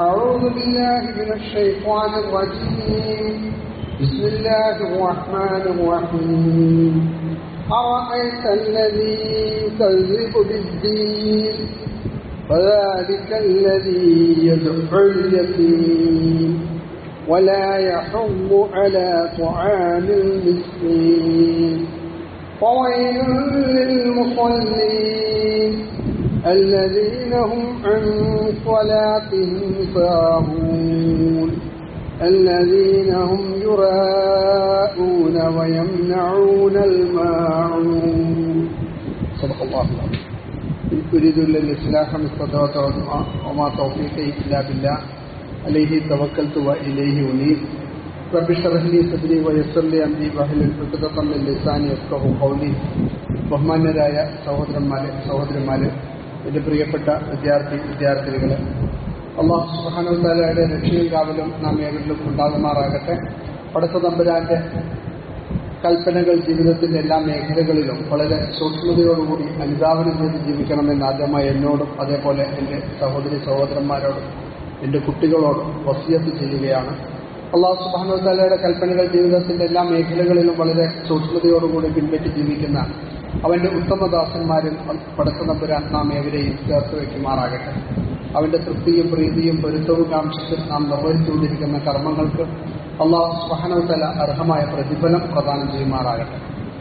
أعوذ بالله من الشيطان الرجيم بسم الله الرحمن الرحيم أرأيت الذي يكذب بالدين فذلك الذي يدعو اليتيم ولا يحض على طعام المسكين وويل للمصلين الذين هم عن صلاتهم ساهون الذين هم يراءون ويمنعون الماعون صدق الله العظيم أريد الإصلاح ما استطعت وما توفيقي إلا بالله عليه توكلت وإليه أنيب رب اشرح لي صدري ويسر لي أمري واحلل عقدة من لساني يفقهوا قولي ബഹുമാന്യരായ സഹോദരന്മാരെ സഹോദരന്മാരെ എൻ്റെ പ്രിയപ്പെട്ട വിദ്യാർത്ഥി വിദ്യാർത്ഥിനികളെ അള്ളാഹു സുബാനുത്താലയുടെ രക്ഷയും കാവലും നാം ഏവരിലും ഉണ്ടാകുമാറാകട്ടെ പടത്ത തമ്പുരാന്റെ കൽപ്പനകൾ ജീവിതത്തിന്റെ എല്ലാ മേഖലകളിലും വളരെ സൂക്ഷ്മതയോടുകൂടി അനുധാവനം ചെയ്ത് ജീവിക്കണമെന്ന് ആദ്യമായി എന്നോടും അതേപോലെ എൻ്റെ സഹോദരി സഹോദരന്മാരോടും എൻ്റെ കുട്ടികളോടും വസിയത്ത് ചെയ്യുകയാണ് അള്ളാഹു സുബാനുത്താലയുടെ കൽപ്പനകൾ ജീവിതത്തിന്റെ എല്ലാ മേഖലകളിലും വളരെ സൂക്ഷ്മതയോടുകൂടി പിൻപറ്റി ജീവിക്കുന്ന അവന്റെ ഉത്തമദാസന്മാരിൽ പടച്ച നമ്പുരാൻ നാം ഏവരെയും ചേർത്ത് വയ്ക്കുമാറാകട്ടെ അവന്റെ തൃപ്തിയും പ്രീതിയും പൊരുത്തവും കാംക്ഷിച്ചും നാം നിർവഹിച്ചുകൊണ്ടിരിക്കുന്ന കർമ്മങ്ങൾക്ക് അള്ളാഹു സുബാനവത്തല അർഹമായ പ്രതിഫലം പ്രദാനം ചെയ്യുമാറാകട്ടെ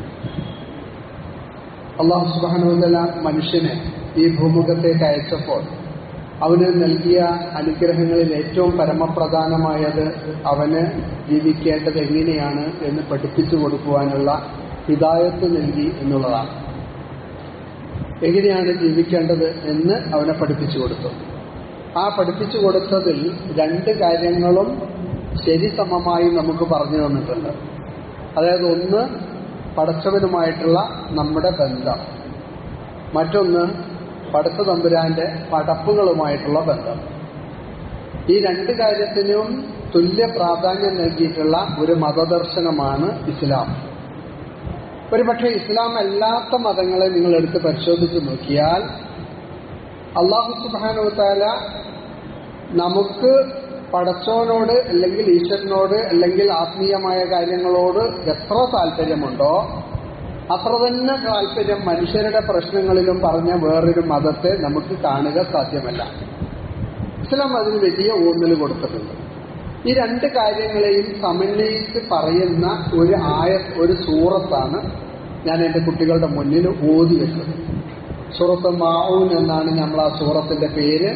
അള്ളാഹു സുബാനവത്തല മനുഷ്യനെ ഈ ഭൂമുഖത്തേക്ക് അയച്ചപ്പോൾ അവന് നൽകിയ അനുഗ്രഹങ്ങളിൽ ഏറ്റവും പരമപ്രധാനമായത് അവന് ജീവിക്കേണ്ടത് എങ്ങനെയാണ് എന്ന് പഠിപ്പിച്ചു കൊടുക്കുവാനുള്ള ഹിതായത്ത് നൽകി എന്നുള്ളതാണ് എങ്ങനെയാണ് ജീവിക്കേണ്ടത് എന്ന് അവനെ പഠിപ്പിച്ചു കൊടുത്തു ആ പഠിപ്പിച്ചു കൊടുത്തതിൽ രണ്ട് കാര്യങ്ങളും ശരി സമമായി നമുക്ക് പറഞ്ഞു തന്നിട്ടുണ്ട് അതായത് ഒന്ന് പടച്ചവനുമായിട്ടുള്ള നമ്മുടെ ബന്ധം മറ്റൊന്ന് പടച്ച തമ്പുരാന്റെ പടപ്പുകളുമായിട്ടുള്ള ബന്ധം ഈ രണ്ട് കാര്യത്തിനും തുല്യ പ്രാധാന്യം നൽകിയിട്ടുള്ള ഒരു മതദർശനമാണ് ഇസ്ലാം ഒരുപക്ഷെ ഇസ്ലാം അല്ലാത്ത മതങ്ങളെ നിങ്ങൾ എടുത്ത് പരിശോധിച്ച് നോക്കിയാൽ അള്ളാഹു സുബാനുത്താല നമുക്ക് പടച്ചോനോട് അല്ലെങ്കിൽ ഈശ്വരനോട് അല്ലെങ്കിൽ ആത്മീയമായ കാര്യങ്ങളോട് എത്ര താല്പര്യമുണ്ടോ അത്ര തന്നെ താല്പര്യം മനുഷ്യരുടെ പ്രശ്നങ്ങളിലും പറഞ്ഞ വേറൊരു മതത്തെ നമുക്ക് കാണുക സാധ്യമല്ല ഇസ്ലാം അതിന് വലിയ ഊന്നൽ കൊടുത്തിട്ടുണ്ട് ഈ രണ്ട് കാര്യങ്ങളെയും സമന്വയിച്ച് പറയുന്ന ഒരു ആയ ഒരു സൂറത്താണ് ഞാൻ എൻ്റെ കുട്ടികളുടെ മുന്നിൽ ഓതി വെച്ചത് സൂറത്ത് മാഊൻ എന്നാണ് നമ്മൾ ആ സൂറത്തിന്റെ പേര്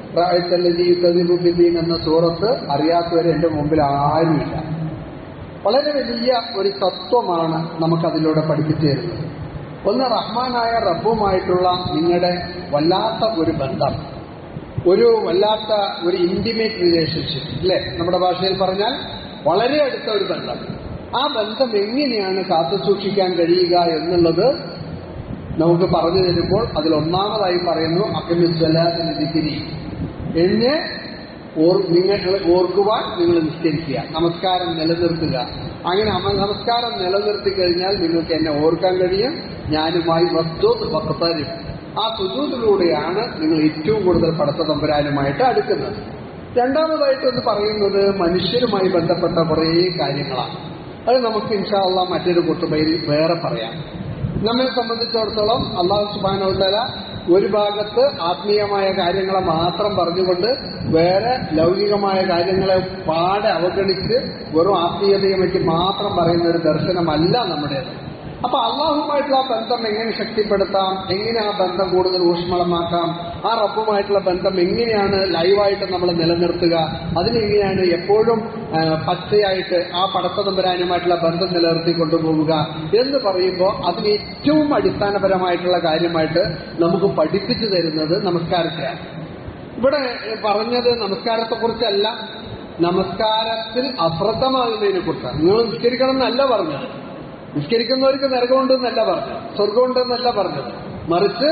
റായത്തല്ലീൻ എന്ന സൂറത്ത് അറിയാത്തവർ എൻ്റെ മുമ്പിൽ ആരുമില്ല വളരെ വലിയ ഒരു തത്വമാണ് നമുക്കതിലൂടെ പഠിപ്പിച്ചു തരുന്നത് ഒന്ന് റഹ്മാനായ റബ്ബുമായിട്ടുള്ള നിങ്ങളുടെ വല്ലാത്ത ഒരു ബന്ധം ഒരു വല്ലാത്ത ഒരു ഇന്റിമേറ്റ് റിലേഷൻഷിപ്പ് അല്ലെ നമ്മുടെ ഭാഷയിൽ പറഞ്ഞാൽ വളരെ അടുത്ത ഒരു ബന്ധം ആ ബന്ധം എങ്ങനെയാണ് കാത്തു സൂക്ഷിക്കാൻ കഴിയുക എന്നുള്ളത് നമുക്ക് പറഞ്ഞു തരുമ്പോൾ അതിൽ ഒന്നാമതായി പറയുന്നു അക്കമിസ്വലാതിരി എന്ന് നിങ്ങൾ ഓർക്കുവാൻ നിങ്ങൾ നിസ്കരിക്കുക നമസ്കാരം നിലനിർത്തുക അങ്ങനെ നമസ്കാരം നിലനിർത്തി കഴിഞ്ഞാൽ നിങ്ങൾക്ക് എന്നെ ഓർക്കാൻ കഴിയും ഞാനുമായി വസ്തു വക്തരും ആ സുജൂതിലൂടെയാണ് നിങ്ങൾ ഏറ്റവും കൂടുതൽ പടത്ത തമ്പുരാനുമായിട്ട് അടുക്കുന്നത് രണ്ടാമതായിട്ടൊന്ന് പറയുന്നത് മനുഷ്യരുമായി ബന്ധപ്പെട്ട കുറേ കാര്യങ്ങളാണ് അത് നമുക്ക് ഇൻഷാല്ല മറ്റൊരു കുത്തുബയിൽ വേറെ പറയാം നമ്മെ സംബന്ധിച്ചിടത്തോളം അള്ളാഹു സുബാനോത്തല ഒരു ഭാഗത്ത് ആത്മീയമായ കാര്യങ്ങളെ മാത്രം പറഞ്ഞുകൊണ്ട് വേറെ ലൗകികമായ കാര്യങ്ങളെ പാടെ അവഗണിച്ച് വെറും ആത്മീയതയെ പറ്റി മാത്രം പറയുന്ന ഒരു ദർശനമല്ല നമ്മുടേത് അപ്പൊ അള്ളാഹുമായിട്ടുള്ള ആ ബന്ധം എങ്ങനെ ശക്തിപ്പെടുത്താം എങ്ങനെ ആ ബന്ധം കൂടുതൽ ഊഷ്മളമാക്കാം ആ റബ്ബുമായിട്ടുള്ള ബന്ധം എങ്ങനെയാണ് ലൈവായിട്ട് നമ്മൾ നിലനിർത്തുക അതിനെങ്ങനെയാണ് എപ്പോഴും പച്ചയായിട്ട് ആ പടത്തതമ്പരാനുമായിട്ടുള്ള ബന്ധം നിലനിർത്തി കൊണ്ടുപോവുക എന്ന് പറയുമ്പോൾ അതിന് ഏറ്റവും അടിസ്ഥാനപരമായിട്ടുള്ള കാര്യമായിട്ട് നമുക്ക് പഠിപ്പിച്ചു തരുന്നത് നമസ്കാരത്തെയാണ് ഇവിടെ പറഞ്ഞത് നമസ്കാരത്തെക്കുറിച്ചല്ല നമസ്കാരത്തിൽ അശ്രദ്ധമാകുന്നതിനെ കുറിച്ചാണ് നിങ്ങൾ നിസ്കരിക്കണം എന്നല്ല പറഞ്ഞത് നിസ്കരിക്കുന്നവർക്ക് നരകമുണ്ടെന്നല്ല പറഞ്ഞത് സ്വർഗമുണ്ടെന്നല്ല പറഞ്ഞത് മറിച്ച്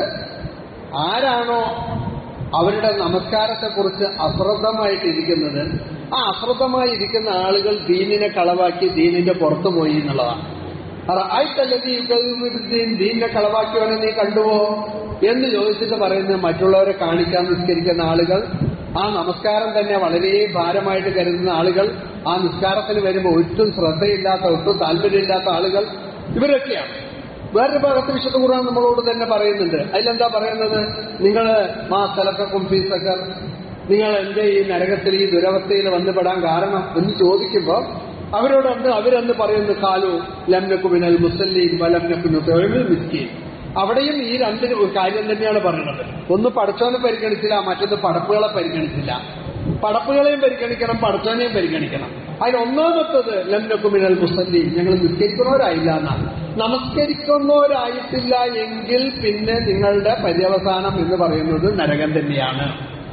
ആരാണോ അവരുടെ നമസ്കാരത്തെക്കുറിച്ച് അശ്രദ്ധമായിട്ടിരിക്കുന്നത് ആ അശ്രദ്ധമായി ഇരിക്കുന്ന ആളുകൾ ദീനിനെ കളവാക്കി ദീനിന്റെ പുറത്തു പോയി എന്നുള്ളതാണ് ദീനിനെ കളവാക്കിയവനെ നീ കണ്ടുവോ എന്ന് ചോദിച്ചിട്ട് പറയുന്നത് മറ്റുള്ളവരെ കാണിക്കാൻ നിസ്കരിക്കുന്ന ആളുകൾ ആ നമസ്കാരം തന്നെ വളരെ ഭാരമായിട്ട് കരുതുന്ന ആളുകൾ ആ നിസ്കാരത്തിന് വരുമ്പോൾ ഒട്ടും ശ്രദ്ധയില്ലാത്ത ഒട്ടും താല്പര്യമില്ലാത്ത ആളുകൾ ഇവരൊക്കെയാണ് വേറൊരു ഭാഗത്ത് വിശുദ്ധ ഖുർആൻ നമ്മളോട് തന്നെ പറയുന്നുണ്ട് അതിലെന്താ പറയുന്നത് നിങ്ങൾ മാ സ്ഥലക്കും ഫീസൊക്കെ നിങ്ങൾ എന്റെ ഈ നരകത്തിൽ ഈ ദുരവസ്ഥയിൽ വന്നുപെടാൻ കാരണം എന്ന് ചോദിക്കുമ്പോൾ അവരോടൊന്ന് അവരെന്ന് പറയുന്നു കാലു ലംനക്കുമിനൽ മുസല്ലീൻ വലംനക്കുന്നു തൊഴിൽ മിസ്കീൻ അവിടെയും ഈ രണ്ട് കാര്യം തന്നെയാണ് പറയുന്നത് ഒന്ന് പടച്ചോനെ പരിഗണിച്ചില്ല മറ്റൊന്ന് പടപ്പുകളെ പരിഗണിച്ചില്ല പടപ്പുകളെയും പരിഗണിക്കണം പടച്ചോനെയും പരിഗണിക്കണം അതിന് ഒന്നാമത്തത് ലംനക്കുമിനൽ മുസല്ലീൻ ഞങ്ങൾ നിസ്കരിക്കുന്നവരായില്ല എന്നാണ് നമസ്കരിക്കുന്നവരായിട്ടില്ല എങ്കിൽ പിന്നെ നിങ്ങളുടെ പര്യവസാനം എന്ന് പറയുന്നത് നരകം തന്നെയാണ്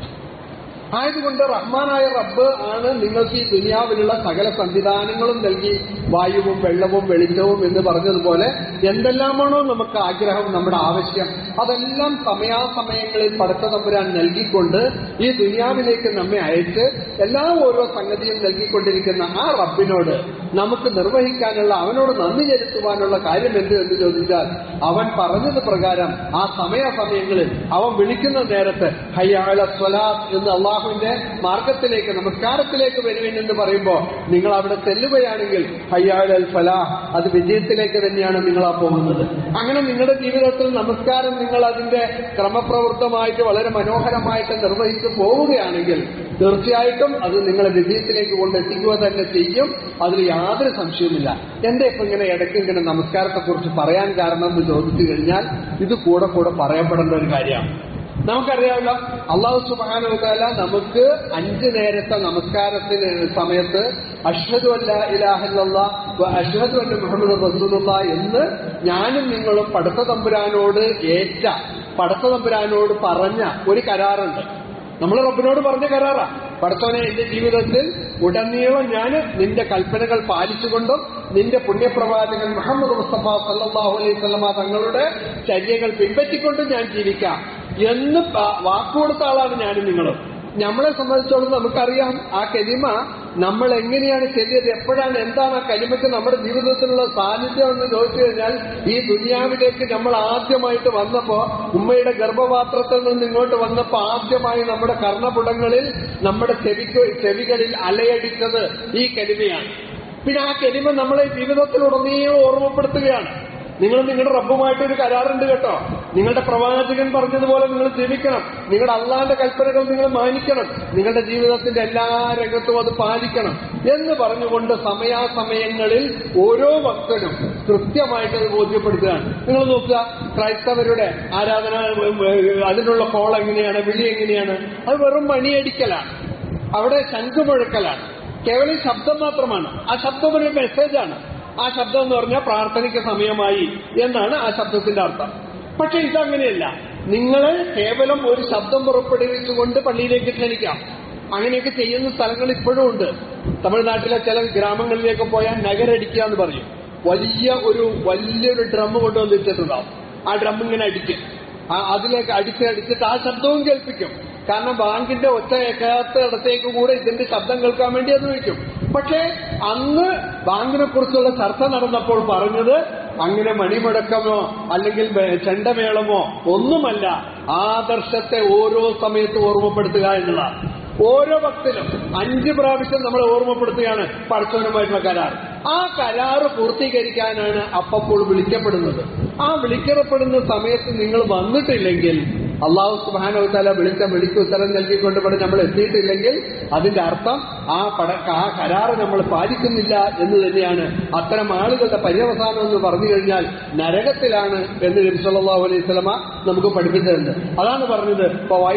ആയതുകൊണ്ട് റഹ്മാനായ റബ്ബ് ആണ് നിങ്ങൾക്ക് ഈ ദുനിയാവിലുള്ള സകല സംവിധാനങ്ങളും നൽകി വായുവും വെള്ളവും വെളിച്ചവും എന്ന് പറഞ്ഞതുപോലെ എന്തെല്ലാമാണോ നമുക്ക് ആഗ്രഹം നമ്മുടെ ആവശ്യം അതെല്ലാം സമയാസമയങ്ങളിൽ പടച്ച തമ്പുരാൻ നൽകിക്കൊണ്ട് ഈ ദുനിയാവിലേക്ക് നമ്മെ അയച്ച് എല്ലാ ഓരോ സംഗതിയും നൽകിക്കൊണ്ടിരിക്കുന്ന ആ റബ്ബിനോട് നമുക്ക് നിർവഹിക്കാനുള്ള അവനോട് നന്ദി ചെലുത്തുവാനുള്ള കാര്യം എന്ത് എന്ന് ചോദിച്ചാൽ അവൻ പറഞ്ഞത് പ്രകാരം ആ സമയാസമയങ്ങളിൽ അവൻ വിളിക്കുന്ന നേരത്ത് ഹയ്യാള സ്വലാത്ത് എന്ന് അള്ളാഹുവിന്റെ മാർഗത്തിലേക്ക് നമസ്കാരത്തിലേക്ക് വരുവിൻ എന്ന് പറയുമ്പോൾ നിങ്ങൾ അവിടെ ചെല്ലുകയാണെങ്കിൽ ഹയ്യാൾ അൽ ഫലാഹ് അത് വിജയത്തിലേക്ക് തന്നെയാണ് നിങ്ങൾ ആ പോകുന്നത് അങ്ങനെ നിങ്ങളുടെ ജീവിതത്തിൽ നമസ്കാരം നിങ്ങൾ അതിന്റെ ക്രമപ്രവൃത്തമായിട്ട് വളരെ മനോഹരമായിട്ട് നിർവഹിച്ചു പോവുകയാണെങ്കിൽ തീർച്ചയായിട്ടും അത് നിങ്ങളെ വിജയത്തിലേക്ക് കൊണ്ടെത്തിക്കുക തന്നെ ചെയ്യും അതിൽ യാതൊരു സംശയവുമില്ല എന്റെ ഇപ്പൊ ഇങ്ങനെ ഇടയ്ക്ക് ഇങ്ങനെ നമസ്കാരത്തെ കുറിച്ച് പറയാൻ കാരണം എന്ന് ചോദിച്ചു കഴിഞ്ഞാൽ ഇത് കൂടെ കൂടെ പറയപ്പെടേണ്ട ഒരു കാര്യമാണ് നമുക്കറിയാമല്ലോ അള്ളാഹു സുബാനുല നമുക്ക് അഞ്ചു നേരത്തെ നമസ്കാരത്തിന് സമയത്ത് അഷ്ഹദു അല്ല ഇലാഹല്ല അഷ്ഹദു അല്ല മുഹമ്മദ് റസൂലുള്ള എന്ന് ഞാനും നിങ്ങളും പടത്ത തമ്പുരാനോട് ഏറ്റ പടത്ത തമ്പുരാനോട് പറഞ്ഞ ഒരു കരാറുണ്ട് നമ്മൾ റബ്ബിനോട് പറഞ്ഞ കരാറാ പടത്തോനെ എന്റെ ജീവിതത്തിൽ ഉടനീളം ഞാൻ നിന്റെ കൽപ്പനകൾ പാലിച്ചുകൊണ്ടും നിന്റെ പുണ്യപ്രവാചകൻ മുഹമ്മദ് മുസ്തഫ സല്ലാഹു അലൈഹി സ്വലമ തങ്ങളുടെ ചര്യകൾ പിൻപറ്റിക്കൊണ്ടും ഞാൻ ജീവിക്കാം എന്ന് വാക്കുകൊടുത്ത ആളാണ് ഞാനും നിങ്ങളും നമ്മളെ സംബന്ധിച്ചോളം നമുക്കറിയാം ആ കലിമ നമ്മൾ എങ്ങനെയാണ് ചെല്ലിയത് എപ്പോഴാണ് എന്താണ് ആ കലിമയ്ക്ക് നമ്മുടെ ജീവിതത്തിലുള്ള സാന്നിധ്യം എന്ന് ചോദിച്ചു കഴിഞ്ഞാൽ ഈ ദുനിയാവിലേക്ക് നമ്മൾ ആദ്യമായിട്ട് വന്നപ്പോ ഉമ്മയുടെ ഗർഭപാത്രത്തിൽ നിന്ന് ഇങ്ങോട്ട് വന്നപ്പോ ആദ്യമായി നമ്മുടെ കർണപുടങ്ങളിൽ നമ്മുടെ ചെവിക്ക് ചെവികളിൽ അലയടിച്ചത് ഈ കലിമയാണ് പിന്നെ ആ കലിമ നമ്മളെ ജീവിതത്തിലുടനീളം ഓർമ്മപ്പെടുത്തുകയാണ് നിങ്ങൾ നിങ്ങളുടെ റബ്ബുമായിട്ട് ഒരു കരാറുണ്ട് കേട്ടോ നിങ്ങളുടെ പ്രവാചകൻ പറഞ്ഞതുപോലെ നിങ്ങൾ ജീവിക്കണം നിങ്ങളുടെ അള്ളാന്റെ കൽപ്പനകൾ നിങ്ങൾ മാനിക്കണം നിങ്ങളുടെ ജീവിതത്തിന്റെ എല്ലാ രംഗത്തും അത് പാലിക്കണം എന്ന് പറഞ്ഞുകൊണ്ട് സമയാസമയങ്ങളിൽ ഓരോ ഭക്തനും കൃത്യമായിട്ട് അത് ബോധ്യപ്പെടുത്തുകയാണ് നിങ്ങൾ നോക്കുക ക്രൈസ്തവരുടെ ആരാധന അതിനുള്ള കോൾ എങ്ങനെയാണ് വിളി എങ്ങനെയാണ് അത് വെറും മണിയടിക്കലാണ് അവിടെ ശംഖുമുഴക്കലാണ് കേവലം ശബ്ദം മാത്രമാണ് ആ ശബ്ദം ഒരു മെസ്സേജാണ് ആ ശബ്ദം എന്ന് പറഞ്ഞാൽ പ്രാർത്ഥനയ്ക്ക് സമയമായി എന്നാണ് ആ ശബ്ദത്തിന്റെ അർത്ഥം പക്ഷെ ഇതങ്ങനെയല്ല നിങ്ങളെ കേവലം ഒരു ശബ്ദം പുറപ്പെടുവിച്ചുകൊണ്ട് പള്ളിയിലേക്ക് ക്ഷണിക്കാം അങ്ങനെയൊക്കെ ചെയ്യുന്ന സ്ഥലങ്ങൾ ഇപ്പോഴും ഉണ്ട് തമിഴ്നാട്ടിലെ ചില ഗ്രാമങ്ങളിലേക്ക് പോയാൽ നഗരടിക്കുക എന്ന് പറയും വലിയ ഒരു വലിയൊരു ഡ്രം കൊണ്ടുവന്ന് വെച്ചിട്ടുണ്ടാവും ആ ഡ്രം ഇങ്ങനെ അടിക്കും അതിലേക്ക് അടിച്ച് അടിച്ചിട്ട് ആ ശബ്ദവും കേൾപ്പിക്കും കാരണം ബാങ്കിന്റെ ഒച്ച കേൾക്കാത്ത ഇടത്തേക്ക് കൂടെ ഇതിന്റെ ശബ്ദം കേൾക്കാൻ വേണ്ടി അത് വയ്ക്കും പക്ഷേ അന്ന് ബാങ്കിനെ കുറിച്ചുള്ള ചർച്ച നടന്നപ്പോൾ പറഞ്ഞത് അങ്ങനെ മണിമുടക്കമോ അല്ലെങ്കിൽ ചെണ്ടമേളമോ ഒന്നുമല്ല ആദർശത്തെ ഓരോ സമയത്തും ഓർമ്മപ്പെടുത്തുക എന്നുള്ളതാണ് ഓരോ ഭക്തനും അഞ്ച് പ്രാവശ്യം നമ്മളെ ഓർമ്മപ്പെടുത്തുകയാണ് പടച്ചവനുമായിട്ടുള്ള കരാർ ആ കരാറ് പൂർത്തീകരിക്കാനാണ് അപ്പപ്പോൾ വിളിക്കപ്പെടുന്നത് ആ വിളിക്കപ്പെടുന്ന സമയത്ത് നിങ്ങൾ വന്നിട്ടില്ലെങ്കിൽ അള്ളാഹു സുബാനവത്താല വിളിച്ച വിളിക്ക് ഉത്തരം നൽകിക്കൊണ്ട് ഇവിടെ നമ്മൾ എത്തിയിട്ടില്ലെങ്കിൽ അതിന്റെ അർത്ഥം ആ പട ആ കരാറ് നമ്മൾ പാലിക്കുന്നില്ല എന്ന് തന്നെയാണ് അത്തരം ആളുകളുടെ പര്യവസാനം എന്ന് പറഞ്ഞു കഴിഞ്ഞാൽ നരകത്തിലാണ് എന്ന് നബിസല്ലാഹു അലൈഹി സ്വലമ നമുക്ക് പഠിപ്പിച്ചിട്ടുണ്ട് അതാണ് പറഞ്ഞത്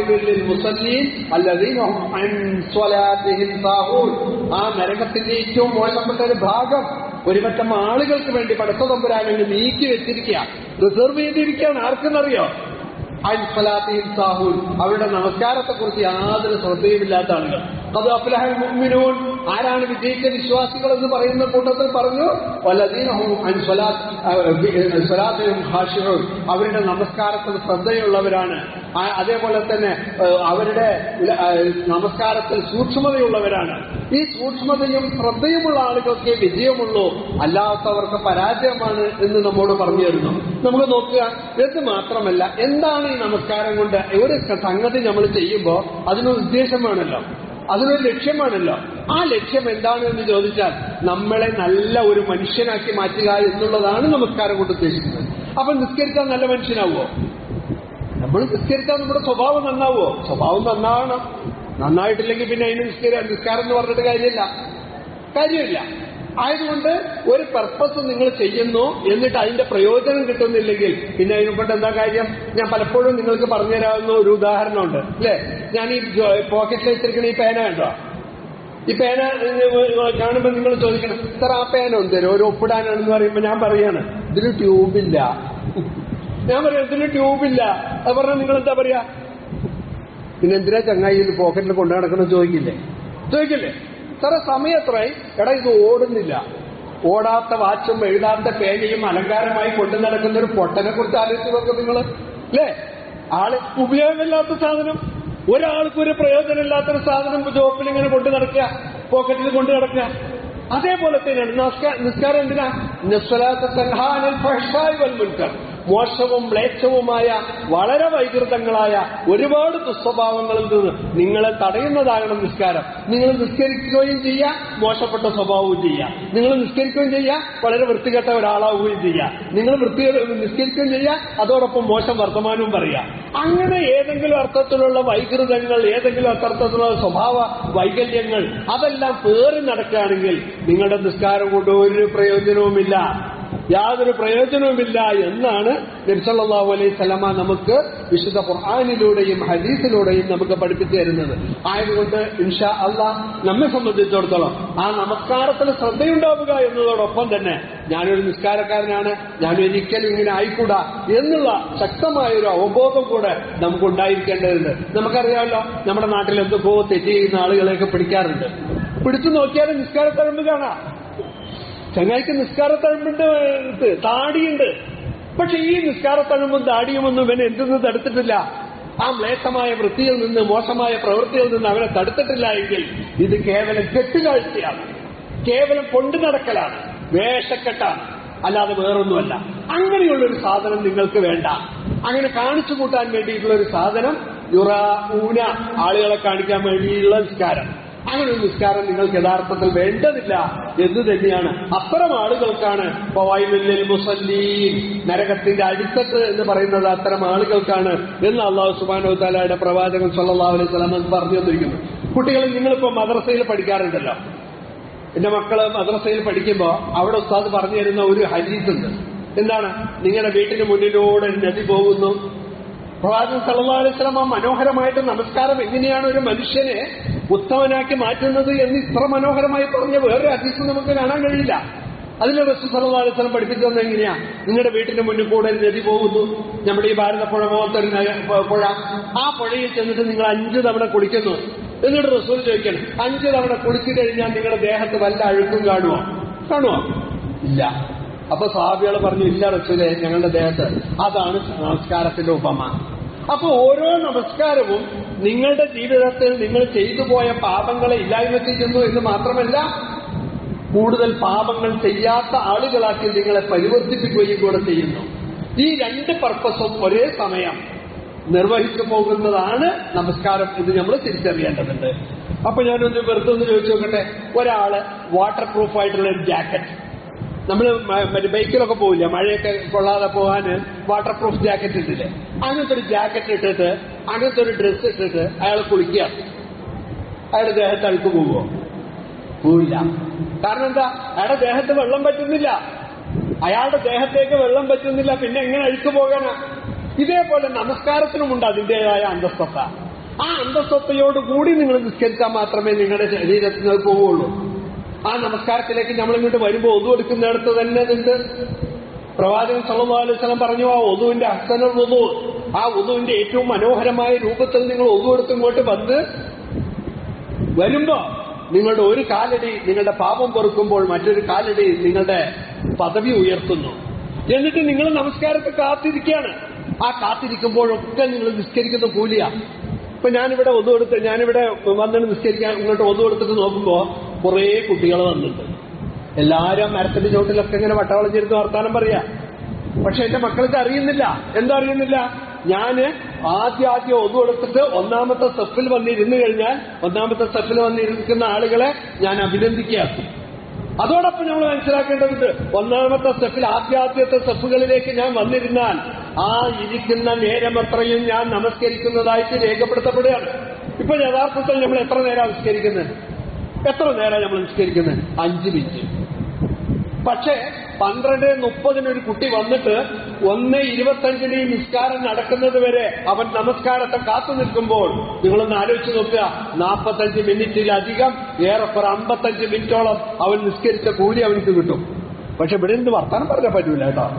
മുസല്ലീൻ ആ നരകത്തിന്റെ ഏറ്റവും മോശപ്പെട്ട ഒരു ഭാഗം ഒരുപറ്റം ആളുകൾക്ക് വേണ്ടി പടത്ത തമ്പുരാനെ നീക്കി വെച്ചിരിക്കുക റിസർവ് ചെയ്തിരിക്കുകയാണ് ആർക്കെന്നറിയോ അൻഫലാത്തിയും സാഹൂൻ അവരുടെ നമസ്കാരത്തെ കുറിച്ച് യാതൊരു ശ്രദ്ധയുമില്ലാത്ത ആളുകൾ അത് അഫ്ലഹൽ മുഅ്മിനൂൻ ആരാണ് വിജയിച്ച വിശ്വാസികൾ എന്ന് പറയുന്ന കൂട്ടത്തിൽ പറഞ്ഞു വലദീനഹും അൻഫലാത്തിനും ഹാഷിറും അവരുടെ നമസ്കാരത്തിൽ ശ്രദ്ധയുള്ളവരാണ് ആ- അതേപോലെ തന്നെ ഏഹ്, അവരുടെ ഉല- ആ, നമസ്കാരത്തിൽ സൂക്ഷ്മതയുള്ളവരാണ് ഈ സൂക്ഷ്മതയും ശ്രദ്ധയുമുള്ള ആളുകൾക്ക് വിജയമുള്ളൂ അല്ലാത്തവർക്ക് പരാജയമാണ് എന്ന് നമ്മോട് പറഞ്ഞു തരുന്നു നമുക്ക് നോക്കുക ഇത് മാത്രമല്ല എന്താണ് ഈ നമസ്കാരം കൊണ്ട് ഒരു സംഗതി നമ്മൾ ചെയ്യുമ്പോൾ അതിനൊരു ഉദ്ദേശം വേണമല്ലോ അതിനൊരു ലക്ഷ്യമാണല്ലോ ആ ലക്ഷ്യം എന്താണ് എന്ന് ചോദിച്ചാൽ നമ്മളെ നല്ല ഒരു മനുഷ്യനാക്കി മാറ്റുക എന്നുള്ളതാണ് നമസ്കാരം കൊണ്ട് ഉദ്ദേശിക്കുന്നത് അപ്പൊ നിസ്കരിച്ചാൽ നല്ല മനുഷ്യനാവോ നമ്മൾ നിസ്കരിച്ചാൽ നമ്മുടെ സ്വഭാവം നന്നാവോ സ്വഭാവം നന്നാവണം നന്നായിട്ടില്ലെങ്കിൽ പിന്നെ അതിന് നിസ്കാര നിസ്കാരം എന്ന് പറഞ്ഞിട്ട് കാര്യമില്ല കാര്യമില്ല ആയതുകൊണ്ട് ഒരു പർപ്പസ് നിങ്ങൾ ചെയ്യുന്നു എന്നിട്ട് അതിന്റെ പ്രയോജനം കിട്ടുന്നില്ലെങ്കിൽ പിന്നെ അതിനെ കൊണ്ട് എന്താ കാര്യം ഞാൻ പലപ്പോഴും നിങ്ങൾക്ക് പറഞ്ഞു തരാവുന്ന ഒരു ഉദാഹരണമുണ്ട് അല്ലേ ഞാൻ ഈ പോക്കറ്റിൽ വെച്ചിരിക്കുന്ന ഈ പേന കണ്ടോ ഈ പേന കാണുമ്പോൾ നിങ്ങൾ ചോദിക്കണം സാർ ആ പേന ഉണ്ട് ഒരു ഒപ്പിടാനാണെന്ന് പറയുമ്പോൾ ഞാൻ പറയാണ് ഇതിന് ട്യൂബില്ല ഞാൻ പറയാം ഇതിന് ട്യൂബില്ല അത് പറഞ്ഞാൽ നിങ്ങൾ എന്താ പറയാ പിന്നെ എന്തിനാ ചങ്ങായി ഇത് പോക്കറ്റിൽ കൊണ്ടു നടക്കണം ചോദിക്കില്ലേ ചോദിക്കില്ലേ സാറേ സമയം എത്രയായി എടാ ഇത് ഓടുന്നില്ല ഓടാത്ത വാച്ചും എഴുതാത്ത പേനയും അലങ്കാരമായി കൊണ്ടു നടക്കുന്ന ഒരു പൊട്ടനെ കുറിച്ച് ആലോചിച്ച് നോക്കും നിങ്ങൾ അല്ലേ ആള് ഉപയോഗമില്ലാത്ത സാധനം ഒരാൾക്കും ഒരു പ്രയോജനമില്ലാത്തൊരു സാധനം ജോപ്പിൽ ഇങ്ങനെ കൊണ്ടു നടക്കുക പോക്കറ്റിൽ കൊണ്ടു നടക്കുക അതേപോലെ തന്നെയാണ് നമസ്കാ- നിസ്കാരം എന്തിനാ നിസ്വലാത്ത സംഹാനൽ ഫഹ്ഷായി വൽ മുൻകർ മോശവും മ്ലേച്ഛവുമായ വളരെ വൈകൃതങ്ങളായ ഒരുപാട് ദുസ്വഭാവങ്ങളിൽ നിന്ന് നിങ്ങളെ തടയുന്നതാകണം നിസ്കാരം നിങ്ങൾ നിസ്കരിക്കുകയും ചെയ്യാം മോശപ്പെട്ട സ്വഭാവവും ചെയ്യാം നിങ്ങൾ നിസ്കരിക്കുകയും ചെയ്യാം വളരെ വൃത്തികെട്ട ഒരാളാവുകയും ചെയ്യാം നിങ്ങൾ വൃത്തി നിസ്കരിക്കുകയും ചെയ്യാം അതോടൊപ്പം മോശം വർത്തമാനവും പറയാം അങ്ങനെ ഏതെങ്കിലും അർത്ഥത്തിലുള്ള വൈകൃതങ്ങൾ ഏതെങ്കിലും അർത്ഥത്തിലുള്ള സ്വഭാവ വൈകല്യങ്ങൾ അതെല്ലാം പേറി നടക്കുകയാണെങ്കിൽ നിങ്ങളുടെ നിസ്കാരം കൊണ്ട് ഒരു പ്രയോജനവുമില്ല യാതൊരു പ്രയോജനവുമില്ല എന്നാണ് നബ്സല്ലാഹു അലൈഹി സ്വലമ നമുക്ക് വിശുദ്ധ ഖുർആാനിലൂടെയും ഹദീസിലൂടെയും നമുക്ക് പഠിപ്പിച്ചു തരുന്നത് ആയതുകൊണ്ട് ഇൻഷാ അള്ളാഹ് നമ്മെ സംബന്ധിച്ചിടത്തോളം ആ നമസ്കാരത്തിൽ ശ്രദ്ധയുണ്ടാവുക എന്നതോടൊപ്പം തന്നെ ഞാനൊരു നിസ്കാരക്കാരനാണ് ഞാൻ ഒരിക്കലും ഇങ്ങനെ ആയിക്കൂടാ എന്നുള്ള ശക്തമായ ഒരു അവബോധം കൂടെ നമുക്ക് ഉണ്ടായിരിക്കേണ്ടതുണ്ട് നമുക്കറിയാമല്ലോ നമ്മുടെ നാട്ടിൽ എന്തൊക്കെയോ തെറ്റ് ചെയ്യുന്ന ആളുകളെയൊക്കെ പിടിക്കാറുണ്ട് പിടിച്ചു നോക്കിയാലും നിസ്കാരത്തഴമ്പ് കാണാം ചങ്ങായിക്ക് നിസ്കാരത്തഴമ്പുണ്ട് ഇത് താടിയുണ്ട് പക്ഷെ ഈ നിസ്കാരത്തഴമ്പും താടിയുമൊന്നും ഇവനെ എന്തെന്ന് തടുത്തിട്ടില്ല ആ മ്ലേച്ഛമായ വൃത്തിയിൽ നിന്ന് മോശമായ പ്രവൃത്തിയിൽ നിന്ന് അവനെ തടുത്തിട്ടില്ല എങ്കിൽ ഇത് കേവലം കെട്ടുകാഴ്ചയാണ് കേവലം കൊണ്ടു നടക്കലാണ് വേഷക്കെട്ടാണ് അല്ലാതെ വേറൊന്നുമല്ല അങ്ങനെയുള്ളൊരു സാധനം നിങ്ങൾക്ക് വേണ്ട അങ്ങനെ കാണിച്ചു കൂട്ടാൻ വേണ്ടിയിട്ടുള്ള ഒരു സാധനം യുറ ഊന ആളുകളെ കാണിക്കാൻ വേണ്ടിയുള്ള നിസ്കാരം അങ്ങനെ ഒരു നിസ്കാരം നിങ്ങൾക്ക് യഥാർത്ഥത്തിൽ വേണ്ടതില്ല എന്ന് തന്നെയാണ് അത്തരം ആളുകൾക്കാണ് പവായിലിൽ മുസല്ലീൻ നരകത്തിന്റെ അടിത്തട്ട് എന്ന് പറയുന്നത് അത്തരം ആളുകൾക്കാണ് എന്ന് അള്ളാഹു സുബാനോ താലയുടെ പ്രവാചകൻ സല്ലല്ലാഹു അലൈഹി സ്വലം പറഞ്ഞു തന്നിരിക്കുന്നു കുട്ടികൾ നിങ്ങളിപ്പോ മദ്രസയിൽ പഠിക്കാറുണ്ടല്ലോ എന്റെ മക്കള് മദ്രസയിൽ പഠിക്കുമ്പോ അവിടെ ഉസ്താദ് പറഞ്ഞു തരുന്ന ഒരു ഹദീസ് ഉണ്ട് എന്താണ് നിങ്ങളുടെ വീട്ടിന് മുന്നിലൂടെ ഒരു നദി പോകുന്നു പ്രവാചകൻ സല്ലല്ലാഹു അലൈഹി വസല്ലം ആ മനോഹരമായിട്ട് നമസ്കാരം എങ്ങനെയാണ് ഒരു മനുഷ്യനെ ഉത്തമനാക്കി മാറ്റുന്നത് എന്ന് ഇത്ര മനോഹരമായി പറഞ്ഞ വേറൊരു ഹദീസ് നമുക്ക് കാണാൻ കഴിയില്ല അതിൽ റസൂൽ സല്ലല്ലാഹു അലൈഹി വസല്ലം പഠിപ്പിച്ചു തന്നെ എങ്ങനെയാ നിങ്ങളുടെ വീട്ടിന് മുന്നിൽ കൂടെ ഒരു നദി പോകുന്നു നമ്മുടെ ഈ ഭാരതപ്പുഴ പോലത്തെ ഒരു നഗ- പ- പുഴ ആ പുഴയിൽ ചെന്നിട്ട് നിങ്ങൾ അഞ്ചു തവണ കുളിക്കുന്നു എന്നിട്ട് റസൂൽ ചോദിക്കണം അഞ്ചു തവണ കുളിച്ചു കഴിഞ്ഞാൽ നിങ്ങളുടെ ദേഹത്ത് വല്ല അഴുക്കും കാണുമോ കാണുമോ ഇല്ല അപ്പൊ സാബികൾ പറഞ്ഞു ഇല്ല റസൂലെ ഞങ്ങളുടെ ദേഹത്ത് അതാണ് നമസ്കാരത്തിന്റെ ഉപമ അപ്പൊ ഓരോ നമസ്കാരവും നിങ്ങളുടെ ജീവിതത്തിൽ നിങ്ങൾ ചെയ്തു പോയ പാപങ്ങളെ ഇല്ലായ്മ ചെയ്യുന്നു എന്ന് മാത്രമല്ല കൂടുതൽ പാപങ്ങൾ ചെയ്യാത്ത ആളുകളാക്കി നിങ്ങളെ പരിവർത്തിപ്പിക്കുകയും കൂടെ ചെയ്യുന്നു ഈ രണ്ട് പർപ്പസും ഒരേ സമയം നിർവഹിച്ചു പോകുന്നതാണ് നമസ്കാരം എന്ന് നമ്മൾ തിരിച്ചറിയേണ്ടതുണ്ട് അപ്പൊ ഞാനൊന്ന് വെറുതെ ഒന്ന് ചോദിച്ചു നോക്കട്ടെ ഒരാള് വാട്ടർ പ്രൂഫ് ആയിട്ടുള്ള ഒരു ജാക്കറ്റ് നമ്മൾ മറ്റേ ബൈക്കിലൊക്കെ പോവില്ല മഴയൊക്കെ കൊള്ളാതെ പോകാൻ വാട്ടർ പ്രൂഫ് ജാക്കറ്റ് ഇട്ടില്ലേ അങ്ങനത്തെ ഒരു ജാക്കറ്റ് ഇട്ടിട്ട് അങ്ങനത്തെ ഒരു ഡ്രസ്സ് ഇട്ടിട്ട് അയാൾ കുളിക്കുക അയാളുടെ ദേഹത്ത് അഴുക്ക് പോവുമോ പോവില്ല കാരണം എന്താ അയാളുടെ ദേഹത്ത് വെള്ളം പറ്റുന്നില്ല അയാളുടെ ദേഹത്തേക്ക് വെള്ളം പറ്റുന്നില്ല പിന്നെ എങ്ങനെ അഴുക്ക് പോകാനാ ഇതേപോലെ നമസ്കാരത്തിനുമുണ്ട് അതിന്റേതായ അന്തസ്വത്ത ആ അന്തസ്വത്തയോടുകൂടി നിങ്ങൾ നിസ്കരിച്ചാൽ മാത്രമേ നിങ്ങളുടെ ശരീരത്തിൽ നിന്ന് പോവുള്ളൂ ആ നമസ്കാരത്തിലേക്ക് നമ്മൾ ഇങ്ങോട്ട് വരുമ്പോൾ ഒതു എടുക്കുന്നിടത്ത് തന്നെ ഉണ്ട് പ്രവാചകൻ സല്ലല്ലാഹു അലൈഹി വസല്ലം പറഞ്ഞു ആ ഒതുവിന്റെ അഹ്സനുൽ വുദു ആ ഒതുവിന്റെ ഏറ്റവും മനോഹരമായ രൂപത്തിൽ നിങ്ങൾ ഒതു എടുത്ത് ഇങ്ങോട്ട് വന്ന് വരുമ്പോ നിങ്ങളുടെ ഒരു കാലടി നിങ്ങളുടെ പാപം പൊറുക്കുമ്പോൾ മറ്റൊരു കാലടി നിങ്ങളുടെ പദവി ഉയർത്തുന്നു എന്നിട്ട് നിങ്ങൾ നമസ്കാരത്തെ കാത്തിരിക്കുകയാണ് ആ കാത്തിരിക്കുമ്പോഴൊക്കെ നിങ്ങൾ നിസ്കരിക്കുന്ന കൂലിയാ ഇപ്പൊ ഞാനിവിടെ ഒന്നു കൊടുത്ത് ഞാനിവിടെ വന്നിട്ട് നിസ്കരിക്കാൻ ഇങ്ങോട്ട് ഒന്നു കൊടുത്തിട്ട് നോക്കുമ്പോ കുറേ കുട്ടികൾ വന്നിട്ടുണ്ട് എല്ലാരും മരത്തിന്റെ ചോട്ടിലൊക്കെ ഇങ്ങനെ വട്ടവളം ചെയ്ത് വർത്താനം പറയാ പക്ഷെ എന്റെ മക്കൾക്ക് അറിയുന്നില്ല എന്താ അറിയുന്നില്ല ഞാന് ആദ്യം ആദ്യം ഒന്നു കൊടുത്തിട്ട് ഒന്നാമത്തെ സ്റ്റെപ്പിൽ വന്നിരുന്നു കഴിഞ്ഞാൽ ഒന്നാമത്തെ സ്റ്റെപ്പിൽ വന്നിരിക്കുന്ന ആളുകളെ ഞാൻ അഭിനന്ദിക്കുകയാണ് അതോടൊപ്പം നമ്മൾ മനസ്സിലാക്കേണ്ടതുണ്ട് ഒന്നാമത്തെ സ്റ്റെപ്പിൽ ആദ്യാദ്യത്തെ സ്റ്റെപ്പുകളിലേക്ക് ഞാൻ വന്നിരുന്നാൽ ആ ഇരിക്കുന്ന നേരം അത്രയും ഞാൻ നമസ്കരിക്കുന്നതായിട്ട് രേഖപ്പെടുത്തപ്പെടുകയാണ് ഇപ്പൊ യഥാർത്ഥത്തിൽ നമ്മൾ എത്ര നേരം നമസ്കരിക്കുന്നത് എത്ര നേരം നമ്മൾ നിസ്കരിക്കുന്നത് അഞ്ച് മിനിറ്റ് പക്ഷേ പന്ത്രണ്ട് മുപ്പതിന് ഒരു കുട്ടി വന്നിട്ട് ഒന്ന് ഇരുപത്തഞ്ചിന് ഈ നിസ്കാരം നടക്കുന്നത് വരെ അവൻ നമസ്കാരത്തെ കാത്തു നിൽക്കുമ്പോൾ നിങ്ങളൊന്ന് ആലോചിച്ച് നോക്കുക നാൽപ്പത്തഞ്ച് മിനിറ്റിലധികം ഏറെക്കുറെ അമ്പത്തഞ്ച് മിനിറ്റോളം അവൻ നിസ്കരിച്ച കൂലി അവനക്ക് കിട്ടും പക്ഷെ ഇവിടെ നിന്ന് വർത്താനം പറഞ്ഞാൽ പറ്റൂല കേട്ടോ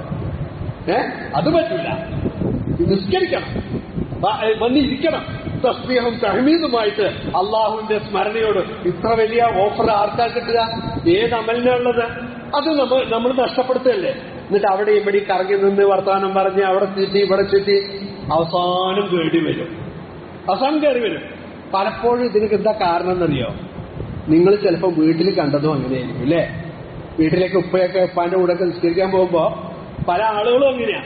ഏ അത് പറ്റൂല നിസ്കരിക്കണം വ- ഏ, വന്നിരിക്കണം തസ്ബീഹും തഹമീദുമായിട്ട് അള്ളാഹുവിന്റെ സ്മരണയോട് ഇത്ര വലിയ ഓഫർ ആർക്കാ കിട്ടുക ഏത് അമലിനുള്ളത് അത് നമ്മൾ നമ്മൾ നഷ്ടപ്പെടുത്തല്ലേ എന്നിട്ട് അവിടെ ഇവിടെ കറങ്ങി നിന്ന് വർത്തമാനം പറഞ്ഞ് അവിടെ ചുറ്റി ഇവിടെ ചുറ്റി അവസാനം കേടി വരും അവസാനം കയറി വരും പലപ്പോഴും ഇതിനൊക്കെ എന്താ കാരണം എന്നറിയോ നിങ്ങൾ ചിലപ്പോൾ വീട്ടിൽ കണ്ടതും അങ്ങനെയായിരിക്കും അല്ലേ വീട്ടിലേക്ക് ഉപ്പയൊക്കെ ഉപ്പാന്റെ കൂടെ ഒക്കെ നിസ്കരിക്കാൻ പോകുമ്പോ പല ആളുകളും അങ്ങനെയാ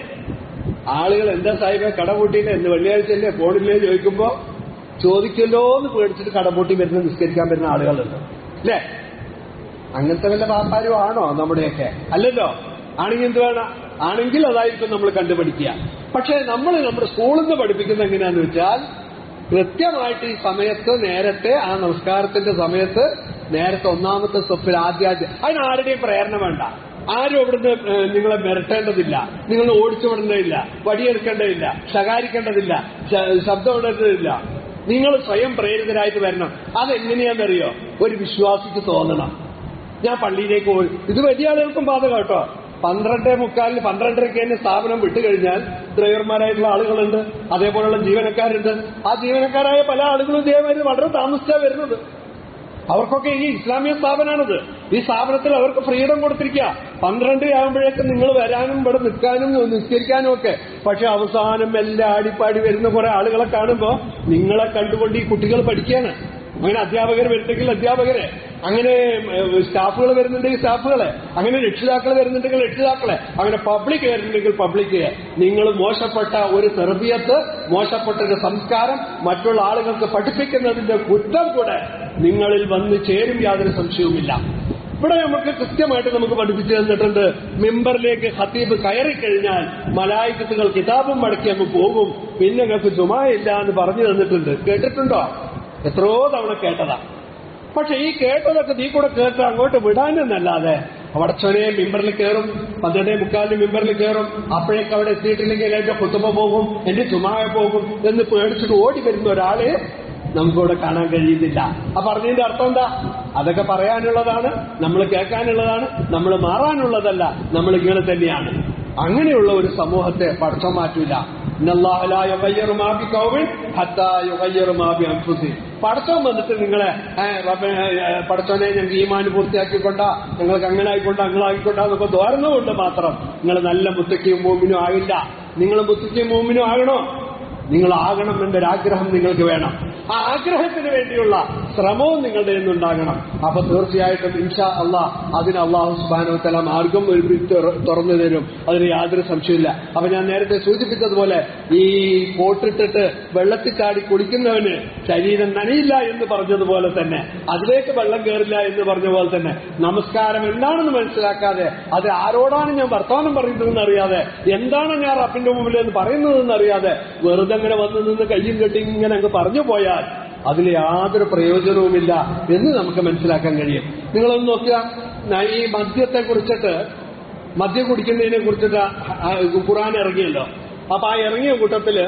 ആളുകൾ എന്താ സാഹിബെ കട പൂട്ടിയില്ല എന്ന് വെള്ളിയാഴ്ചയല്ലേ ഫോണില്ലേ ചോദിക്കുമ്പോ ചോദിക്കല്ലോ എന്ന് പേടിച്ചിട്ട് കട പൂട്ടി വരുന്ന നിസ്കരിക്കാൻ വരുന്ന ആളുകളുണ്ട് അല്ലേ അങ്ങനത്തെ വല്ല വ്യാപാരവും ആണോ നമ്മുടെയൊക്കെ അല്ലല്ലോ ആണെങ്കിൽ എന്ത് വേണം ആണെങ്കിൽ അതായിരിക്കും നമ്മൾ കണ്ടുപിടിക്കുക പക്ഷെ നമ്മൾ നമ്മുടെ സ്കൂളിൽ നിന്ന് പഠിപ്പിക്കുന്നത് എങ്ങനെയാന്ന് വെച്ചാൽ കൃത്യമായിട്ട് ഈ സമയത്ത് നേരത്തെ ആ നമസ്കാരത്തിന്റെ സമയത്ത് നേരത്തെ ഒന്നാമത്തെ സ്റ്റെപ്പിൽ ആദ്യാദ്യം അതിന് ആരുടെയും പ്രേരണ വേണ്ട ആരും അവിടുന്ന് ഏഹ്, നിങ്ങളെ മിരട്ടേണ്ടതില്ല നിങ്ങൾ ഓടിച്ചു വിടേണ്ടതില്ല വടിയെടുക്കേണ്ടതില്ല ശകാരിക്കേണ്ടതില്ല ശ- ശബ്ദം ഇടേണ്ടതില്ല നിങ്ങൾ സ്വയം പ്രേരിതരായിട്ട് വരണം അതെങ്ങനെയാണെന്നറിയോ ഒരു വിശ്വാസിക്ക് തോന്നണം ഞാൻ പള്ളിയിലേക്ക് പോയി ഇത് വലിയ ആളുകൾക്കും ബാധകം കേട്ടോ പന്ത്രണ്ടേ മുക്കാലിന് പന്ത്രണ്ടരയ്ക്ക് തന്നെ സ്ഥാപനം വിട്ടുകഴിഞ്ഞാൽ ഡ്രൈവർമാരായിട്ടുള്ള ആളുകളുണ്ട് അതേപോലുള്ള ജീവനക്കാരുണ്ട് ആ ജീവനക്കാരായ പല ആളുകളും ഇതേമാതിരി വളരെ താമസിച്ചാ വരുന്നത് അവർക്കൊക്കെ ഈ ഇസ്ലാമിക സ്ഥാപനമാണിത് ഈ സ്ഥാപനത്തിൽ അവർക്ക് ഫ്രീഡം കൊടുത്തിരിക്കുക പന്ത്രണ്ട് ആകുമ്പോഴേക്കും നിങ്ങൾ വരാനും ഇവിടെ നിൽക്കാനും നിസ്കരിക്കാനും ഒക്കെ പക്ഷെ അവസാനം എല്ലാം ആടിപ്പാടി വരുന്ന കുറെ ആളുകളെ കാണുമ്പോ നിങ്ങളെ കണ്ടുകൊണ്ട് ഈ കുട്ടികൾ പഠിക്കുകയാണ് അങ്ങനെ അധ്യാപകർ വരുന്നെങ്കിൽ അധ്യാപകരെ അങ്ങനെ ഏഹ്, സ്റ്റാഫുകൾ വരുന്നുണ്ടെങ്കിൽ സ്റ്റാഫുകളെ അങ്ങനെ രക്ഷിതാക്കൾ വരുന്നുണ്ടെങ്കിൽ രക്ഷിതാക്കളെ അങ്ങനെ പബ്ലിക് വരുന്നുണ്ടെങ്കിൽ പബ്ലിക് നിങ്ങൾ മോശപ്പെട്ട ഒരു തെർബിയത്ത് മോശപ്പെട്ട ഒരു സംസ്കാരം മറ്റുള്ള ആളുകൾക്ക് പഠിപ്പിക്കുന്നതിന്റെ കുറ്റം കൂടെ നിങ്ങളിൽ വന്ന് ചേരും യാതൊരു സംശയവുമില്ല ഇവിടെ നമുക്ക് കൃത്യമായിട്ട് നമുക്ക് പഠിപ്പിച്ചു തന്നിട്ടുണ്ട് മെമ്പറിലേക്ക് ഹത്തീബ് കയറി കഴിഞ്ഞാൽ മലായിക്കത്തുകൾ കിതാബും മടക്കി അങ്ങ് പോകും പിന്നെ നിങ്ങൾക്ക് ജുമായില്ല എന്ന് പറഞ്ഞു തന്നിട്ടുണ്ട് കേട്ടിട്ടുണ്ടോ എത്രയോ തവണ കേട്ടതാ പക്ഷെ ഈ കേട്ടതൊക്കെ നീ കൂടെ കേട്ട് അങ്ങോട്ട് വിടാനെന്നല്ലാതെ വടച്ചോനെ മിമ്പറിൽ കയറും പന്ത്രണ്ടേ മുക്കാലിന് മിമ്പറിൽ കയറും അപ്പോഴേക്ക് അവിടെ എത്തിയിട്ടില്ലെങ്കിൽ എന്റെ കുത്തുമ്പ പോകും എന്റെ ചുമായ പോകും എന്ന് പേടിച്ചിട്ട് ഓടി വരുന്ന ഒരാളെ നമുക്കിവിടെ കാണാൻ കഴിയുന്നില്ല ആ പറഞ്ഞതിന്റെ അർത്ഥം എന്താ അതൊക്കെ പറയാനുള്ളതാണ് നമ്മൾ കേൾക്കാനുള്ളതാണ് നമ്മൾ മാറാനുള്ളതല്ല നമ്മൾ ഇങ്ങനെ തന്നെയാണ് അങ്ങനെയുള്ള ഒരു സമൂഹത്തെ പഠിച്ചം മാറ്റൂല ഇന്നല്ലാഹു ലാ യുഗയ്യിറു മാ ബിഖൗമിൻ ഹത്താ യുഗയ്യിറു മാ ബിഅൻഫുസിഹിം. പടച്ചോൻ വന്നിട്ട് നിങ്ങളെ ഏ, റബ്ബേ, ഏ, പടച്ചോനെ ഞങ്ങൾക്ക് ഈമാൻ പൂർത്തിയാക്കിക്കൊണ്ട ഞങ്ങൾക്ക് അങ്ങനെ ആയിക്കൊണ്ട അങ്ങനെ ആയിക്കൊണ്ട എന്നൊക്കെ ദ്വാരുന്നതുകൊണ്ട് മാത്രം നിങ്ങൾ നല്ല മുത്തക്കിയും മൂമിനും ആകില്ല നിങ്ങൾ മുത്തക്കിയും മൂമിനും ആകണോ നിങ്ങൾ ആകണം എന്നൊരാഗ്രഹം നിങ്ങൾക്ക് വേണം ആ ആഗ്രഹത്തിന് വേണ്ടിയുള്ള ശ്രമവും നിങ്ങളുടെ നിന്നുണ്ടാകണം അപ്പൊ തീർച്ചയായിട്ടും ഇൻഷാ അള്ളാഹ് അതിന് അള്ളാഹു സുബാനോ തല മാർഗം ഒരു ബി- തുറ- തുറന്നു തരും അതിന് യാതൊരു സംശയമില്ല അപ്പൊ ഞാൻ നേരത്തെ സൂചിപ്പിച്ചതുപോലെ ഈ കോട്ടിട്ടിട്ട് വെള്ളത്തിൽ ചാടി കുളിക്കുന്നവന് ശരീരം നനയില്ല എന്ന് പറഞ്ഞതുപോലെ തന്നെ അതിലേക്ക് വെള്ളം കയറില്ല എന്ന് പറഞ്ഞ പോലെ തന്നെ നമസ്കാരം എന്താണെന്ന് മനസ്സിലാക്കാതെ അത് ആരോടാണ് ഞാൻ വർത്തമാനം പറയുന്നതെന്ന് അറിയാതെ എന്താണ് ഞാൻ റബ്ബിന്റെ മുമ്പിൽ എന്ന് പറയുന്നതെന്ന് അറിയാതെ വെറുതെ അങ്ങനെ വന്ന് നിന്ന് കയ്യും കെട്ടി ഇങ്ങനെ അങ്ങ് പറഞ്ഞു പോയാൽ അതിൽ യാതൊരു പ്രയോജനവുമില്ല എന്ന് നമുക്ക് മനസ്സിലാക്കാൻ കഴിയും നിങ്ങളൊന്ന് നോക്കുക ന- ഈ മദ്യത്തെ കുറിച്ചിട്ട് മദ്യം കുടിക്കുന്നതിനെ കുറിച്ചിട്ട് ആ ഖുറാൻ ഇറങ്ങിയല്ലോ അപ്പൊ ആ ഇറങ്ങിയ കൂട്ടത്തില്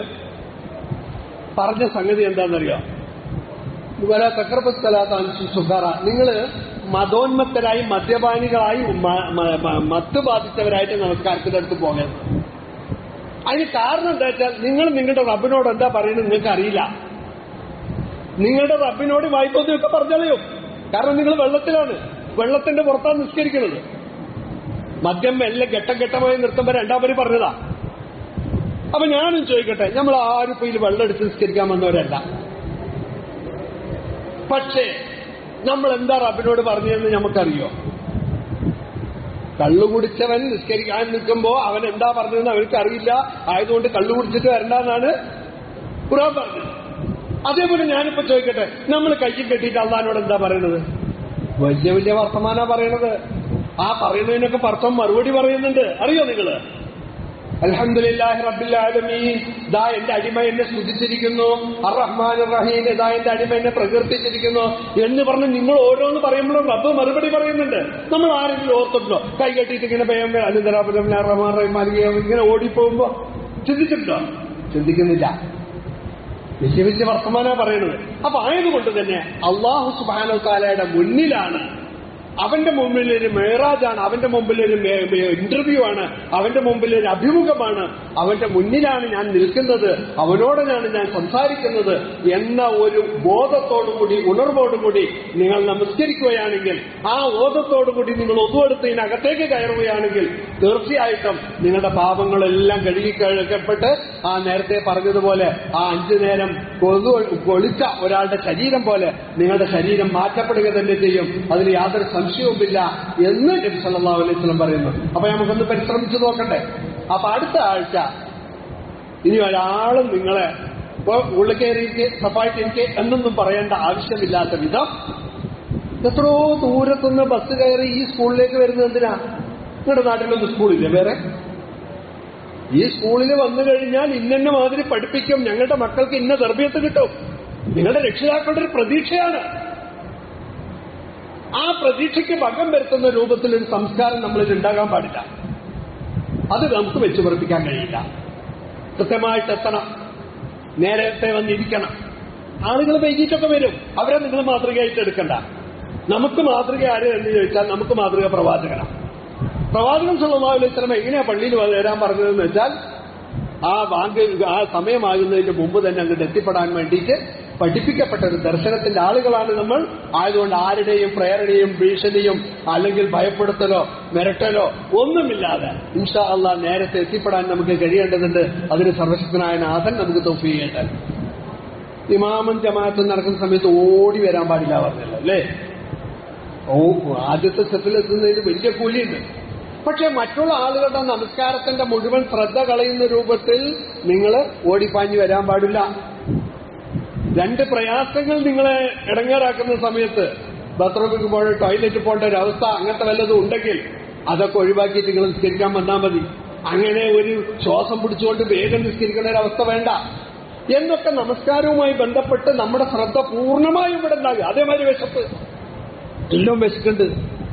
പറഞ്ഞ സംഗതി എന്താണെന്നറിയോ ഇതുപോലെ തക്രപസ്ഥലാത്ത സുഖാറ നിങ്ങള് മതോന്മത്തരായി മദ്യപാനികളായി മ- മ- മ- മത്ത് ബാധിച്ചവരായിട്ട് നമസ്കാരത്തിന്റെ അടുത്ത് പോകരുത് അതിന് കാരണം എന്താ വെച്ചാൽ നിങ്ങൾ നിങ്ങളുടെ റബ്ബിനോട് എന്താ പറയുന്നത് നിങ്ങൾക്ക് അറിയില്ല നിങ്ങളുടെ റബ്ബിനോട് വായ്പൊക്കെ പറഞ്ഞളയും കാരണം നിങ്ങൾ വെള്ളത്തിലാണ് വെള്ളത്തിന്റെ പുറത്താണ് നിസ്കരിക്കുന്നത് മദ്യം എല്ലാം ഘട്ടം ഘട്ടമായി നിർത്തുമ്പോ രണ്ടാം പരി പറഞ്ഞതാ അപ്പൊ ഞാനും ചോദിക്കട്ടെ നമ്മൾ ആരും ഇപ്പൊ ഇതിൽ വെള്ളം എടുത്ത് നിസ്കരിക്കാൻ വന്നവരല്ല പക്ഷേ നമ്മൾ എന്താ റബ്ബിനോട് പറഞ്ഞതെന്ന് നമുക്കറിയോ കള്ളു കുടിച്ചവൻ നിസ്കരിക്കാൻ നിൽക്കുമ്പോ അവൻ എന്താ പറഞ്ഞതെന്ന് അവർക്ക് അറിയില്ല ആയതുകൊണ്ട് കള്ളു കുടിച്ചിട്ട് വരണ്ടെന്നാണ് ഖുറാൻ പറഞ്ഞത് അതേപോലെ ഞാനിപ്പോ ചോദിക്കട്ടെ നമ്മൾ കയ്യും കെട്ടിയിട്ട് അള്ളഹാനോട് എന്താ പറയണത് വലിയ വലിയ വർത്തമാനാ പറയണത് ആ പറയുന്നതിനൊക്കെ പർത്തം മറുപടി പറയുന്നുണ്ട് അറിയോ നിങ്ങള് അൽഹംദുലില്ലാഹി റബ്ബിൽ ആലമീൻ ദാ എന്റെ അടിമ എന്നെ സ്തുതിച്ചിരിക്കുന്നു അറഹ്മാൻ റഹീം ദാ എന്റെ അടിമ എന്നെ പ്രകീർത്തിച്ചിരിക്കുന്നു എന്ന് പറഞ്ഞ് നിങ്ങൾ ഓരോന്ന് പറയുമ്പോഴും റബ്ബ് മറുപടി പറയുന്നുണ്ട് നമ്മൾ ആരെങ്കിലും ഓർത്തിട്ടുണ്ടോ കൈ കെട്ടിയിട്ട് ഇങ്ങനെ ഭയം അനുദരാപുരം റഹ്മാൻ റഹീം മാലിക ഇങ്ങനെ ഓടിപ്പോകുമ്പോ ചിന്തിച്ചിട്ടുണ്ടോ ചിന്തിക്കുന്നില്ല വലിയ വലിയ വർത്തമാനാ പറയുന്നത് അപ്പൊ ആയതുകൊണ്ട് തന്നെ അള്ളാഹു സുബാനോ താലയുടെ മുന്നിലാണ് അവന്റെ മുമ്പിൽ ഒരു മേറാജാണ് അവന്റെ മുമ്പിൽ ഒരു ഇന്റർവ്യൂ ആണ് അവന്റെ മുമ്പിൽ ഒരു അഭിമുഖമാണ് അവന്റെ മുന്നിലാണ് ഞാൻ നിൽക്കുന്നത് അവനോടാണ് ഞാൻ സംസാരിക്കുന്നത് എന്ന ഒരു ബോധത്തോടുകൂടി ഉണർവോടുകൂടി നിങ്ങൾ നമസ്കരിക്കുകയാണെങ്കിൽ ആ ബോധത്തോടുകൂടി നിങ്ങൾ ഒതുവെടുത്ത് ഇതിനകത്തേക്ക് കയറുകയാണെങ്കിൽ തീർച്ചയായിട്ടും നിങ്ങളുടെ പാപങ്ങളെല്ലാം കഴുകി കഴിക്കപ്പെട്ട് ആ നേരത്തെ പറഞ്ഞതുപോലെ ആ അഞ്ചു നേരം കൊതു കൊളിച്ച ഒരാളുടെ ശരീരം പോലെ നിങ്ങളുടെ ശരീരം മാറ്റപ്പെടുക തന്നെ ചെയ്യും അതിൽ യാതൊരു സംശയവുമില്ല എന്ന് നബി സല്ലല്ലാഹു അലൈഹി വസല്ലം പറയുന്നു അപ്പൊ നമുക്കൊന്ന് പരിശ്രമിച്ചു നോക്കട്ടെ അപ്പൊ അടുത്ത ആഴ്ച ഇനി ഒരാളും നിങ്ങളെ ഇപ്പൊ ഉള്ളിൽ കയറിയിരിക്കെ സഫായിട്ട് എനിക്ക് എന്നൊന്നും പറയേണ്ട ആവശ്യമില്ലാത്ത വിധം എത്രയോ ദൂരത്തുനിന്ന് ബസ് കയറി ഈ സ്കൂളിലേക്ക് വരുന്നത് എന്തിനാ നിങ്ങളുടെ നാട്ടിലൊന്നും സ്കൂളില്ലേ വേറെ ഈ സ്കൂളിൽ വന്നു കഴിഞ്ഞാൽ ഇന്നെന്ന മാതിരി പഠിപ്പിക്കും ഞങ്ങളുടെ മക്കൾക്ക് ഇന്ന തർബീയത്ത് കിട്ടും നിങ്ങളുടെ രക്ഷിതാക്കളുടെ ഒരു പ്രതീക്ഷയാണ് ആ പ്രതീക്ഷയ്ക്ക് ഭംഗം വരുത്തുന്ന രൂപത്തിൽ ഒരു സംസ്കാരം നമ്മളിൽ ഉണ്ടാകാൻ പാടില്ല അത് നമുക്ക് വെച്ചു പറപ്പിക്കാൻ കഴിയില്ല കൃത്യമായിട്ട് എത്തണം നേരത്തെ വന്നിരിക്കണം ആളുകൾ വൈകിട്ടൊക്കെ വരും അവരെ നിങ്ങൾ മാതൃകയായിട്ട് എടുക്കണ്ട നമുക്ക് മാതൃക ആര് എന്ന് ചോദിച്ചാൽ നമുക്ക് മാതൃക പ്രവാചകനാണ് പ്രവാചകൻ സല്ലല്ലാഹു അലൈഹി വസല്ലം എങ്ങനെയാ പള്ളിയിൽ വരാൻ പറഞ്ഞതെന്ന് വെച്ചാൽ ആ ബാങ്ക് ആ സമയമാകുന്നതിന് മുമ്പ് തന്നെ അങ്ങോട്ട് എത്തിപ്പെടാൻ വേണ്ടിയിട്ട് പഠിപ്പിക്കപ്പെട്ട ഒരു ദർശനത്തിന്റെ ആളുകളാണ് നമ്മൾ ആയതുകൊണ്ട് ആരുടെയും പ്രേരണയും ഭീഷണിയും അല്ലെങ്കിൽ ഭയപ്പെടുത്തലോ മിരട്ടലോ ഒന്നുമില്ലാതെ ഇൻഷാ അള്ളാ നേരത്തെ എത്തിപ്പെടാൻ നമുക്ക് കഴിയേണ്ടതുണ്ട് അതിന് സർവശക്തനായ നാഥൻ നമുക്ക് തൊഫിയേണ്ടത് ഇമാമൻ ജമാഅത്ത് നടക്കുന്ന സമയത്ത് ഓടി വരാൻ പാടില്ല പറഞ്ഞല്ലോ അല്ലേ ഓ ആദ്യത്തെ സ്റ്റെപ്പിൽ എത്തുന്നതിന് വലിയ കൂലിയുണ്ട് പക്ഷെ മറ്റുള്ള ആളുകളുടെ നമസ്കാരത്തിന്റെ മുഴുവൻ ശ്രദ്ധ കളയുന്ന രൂപത്തിൽ നിങ്ങൾ ഓടിപ്പാഞ്ഞു വരാൻ പാടില്ല രണ്ട് പ്രയാസങ്ങൾ നിങ്ങളെ ഇടങ്ങേറാക്കുന്ന സമയത്ത് ബാത്റൂമിൽ പോയ ടോയ്ലറ്റ് പോകേണ്ട ഒരു അവസ്ഥ അങ്ങനത്തെ വല്ലതും ഉണ്ടെങ്കിൽ അതൊക്കെ ഒഴിവാക്കിയിട്ട് നിങ്ങൾ നിസ്കരിക്കാൻ വന്നാൽ മതി അങ്ങനെ ഒരു ശ്വാസം പിടിച്ചുകൊണ്ട് വേഗം നിസ്കരിക്കുന്ന ഒരു അവസ്ഥ വേണ്ട എന്നൊക്കെ നമസ്കാരവുമായി ബന്ധപ്പെട്ട് നമ്മുടെ ശ്രദ്ധ പൂർണ്ണമായും ഇവിടെ ഉണ്ടാകുക അതേമാതിരി വിശപ്പ് എല്ലാം വിശക്കുണ്ട്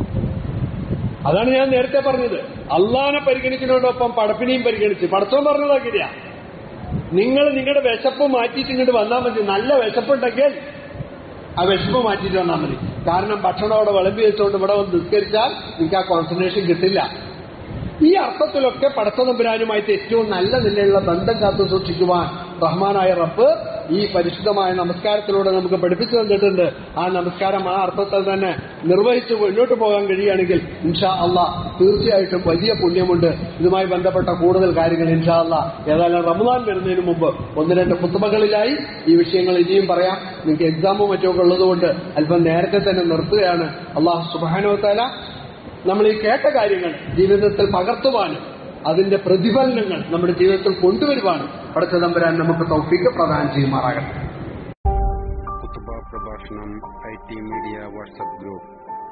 അതാണ് ഞാൻ നേരത്തെ പറഞ്ഞത് അള്ളാനെ പരിഗണിക്കുന്നതോടൊപ്പം പടപ്പിനെയും പരിഗണിച്ച് പടച്ചോൻ പറഞ്ഞതാക്കില്ല നിങ്ങൾ നിങ്ങളുടെ വിശപ്പ് മാറ്റിയിട്ട് ഇങ്ങോട്ട് വന്നാൽ മതി നല്ല വിശപ്പുണ്ടെങ്കിൽ ആ വിശപ്പ് മാറ്റിയിട്ട് വന്നാൽ മതി കാരണം ഭക്ഷണം അവിടെ വിളമ്പി വെച്ചുകൊണ്ട് ഇവിടെ വന്ന് നിസ്കരിച്ചാൽ നിങ്ങൾക്ക് ആ കോൺസെൻട്രേഷൻ കിട്ടില്ല ഈ അർത്ഥത്തിലൊക്കെ പടത്തതമ്പുരാനുമായിട്ട് ഏറ്റവും നല്ല നിലയിലുള്ള ബന്ധം കാത്തു സൂക്ഷിക്കുവാൻ റഹ്മാനായ റബ്ബ് ഈ പരിശുദ്ധമായ നമസ്കാരത്തിലൂടെ നമുക്ക് പഠിപ്പിച്ചു തന്നിട്ടുണ്ട് ആ നമസ്കാരം ആ അർത്ഥത്തിൽ തന്നെ നിർവഹിച്ച് മുന്നോട്ട് പോകാൻ കഴിയുകയാണെങ്കിൽ ഇൻഷാ അള്ളാ തീർച്ചയായിട്ടും വലിയ പുണ്യമുണ്ട് ഇതുമായി ബന്ധപ്പെട്ട കൂടുതൽ കാര്യങ്ങൾ ഇൻഷാ അള്ളാ ഏതായാലും റമദാൻ വരുന്നതിന് മുമ്പ് ഒന്ന് രണ്ട് പുത്തുമകളിലായി ഈ വിഷയങ്ങൾ ഇനിയും പറയാം നിങ്ങൾക്ക് എക്സാമും മറ്റുമൊക്കെ ഉള്ളതുകൊണ്ട് അല്പം നേരത്തെ തന്നെ നിർത്തുകയാണ് അള്ളാഹു സുബാനോത്താല നമ്മൾ ഈ കേട്ട കാര്യങ്ങൾ ജീവിതത്തിൽ പകർത്തുവാനും അതിന്റെ പ്രതിഫലനങ്ങൾ നമ്മുടെ ജീവിതത്തിൽ കൊണ്ടുവരുവാനും അടുത്ത തമ്പുരാൻ നമുക്ക് തൗഫീക്ക് പ്രദാനം ചെയ്യുമാറാകട്ടെ കുത്തുബ പ്രഭാഷണം I T media WhatsApp group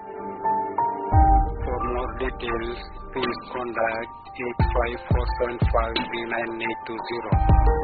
for more details please contact eight five four seven five three nine eight two zero